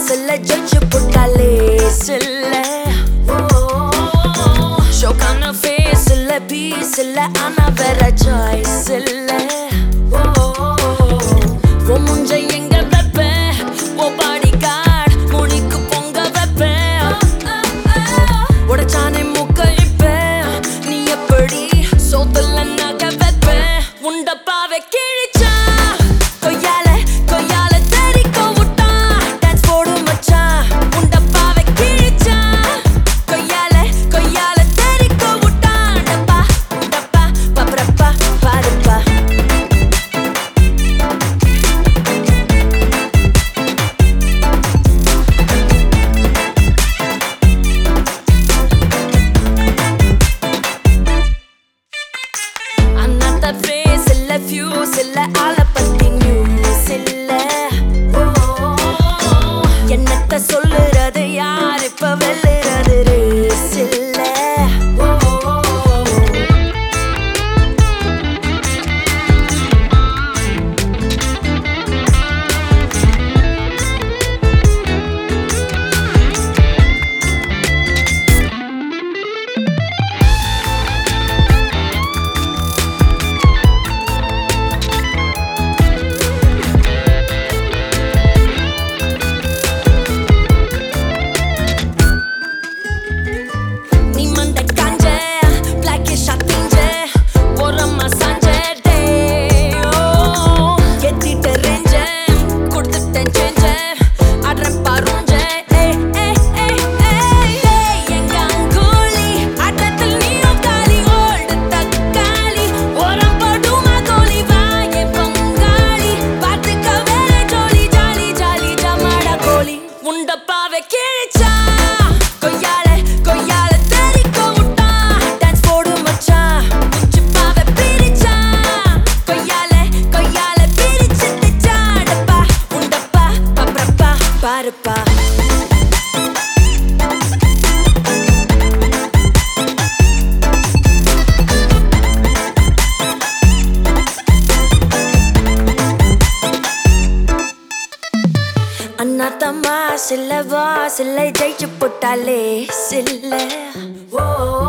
சில்ல judge புட்டாலே சில்ல ஷோக்கான ஃபேஸ் இல்ல பீஸ் இல்ல ஆனா வேற சாய்ஸ் இல்ல உன் முஞ்ச எங்க வைப்பேன் ஓ பாடி கார்டு முனிக்கு பொங்க வைப்பேன் உடச்சானே முக்களிப்பேன் நீ எப்படி சோத்துல நகை வைப்பேன் உண்டப்பாவை கிழிச்சா கொய்யால கொய்யால தெறிக்க விட்டா டான்ஸ் போடு மச்சான் உண்டப்பாவை கிழிச்சா கொய்யால கொய்யால தெறிக்க விட்டா டப்பா டப்பா பப்ரப்பா பாருப்பா அண்ணாத்த ஃபேஸ் இல்ல ஃபியூஸ் இல்ல ஆள பத்தி நியூஸ் இல்ல என்னத்த சொல்லுறது யார் இப்ப வெல்லுறது ரேஸ் இல்ல நீ மண்ட காஞ்ச பிளாக்கிஷ் அத்திஞ்ச ஓரமா சாஞ்ச டே எத்திட்ட ரேஞ்ச கொடுத்துட்டேன் சேஞ்ச ஆடுறேன் பாருஞ்ச ஏய் ஏய் ஏய் ஏய் எங்க அங்கோலி ஆட்டத்தில் நீயும் காலி ஓல்டு தக்காளி ஓரம் போடுமா கோலி வா என் பங்காளி பார்த்துக்க வேற ஜோலி ஜாலி ஜாலி ஜமாடா கோலி உண்டப்பாவை கிழிச்சா கொய்யால கொய்யால தெறிக்க விட்டா டான்ஸ் போடு மச்சான் உச்சிப்பாவை பிரிச்சா கொய்யால கொய்யால பிரிச்சு தைச்சா டப்பா உண்டப்பா பப்ரப்பா பாருப்பா அண்ணாத்தம்மா சில்ல வா சில்லை ஜெயிச்சு போட்டாலே சில்ல ஓ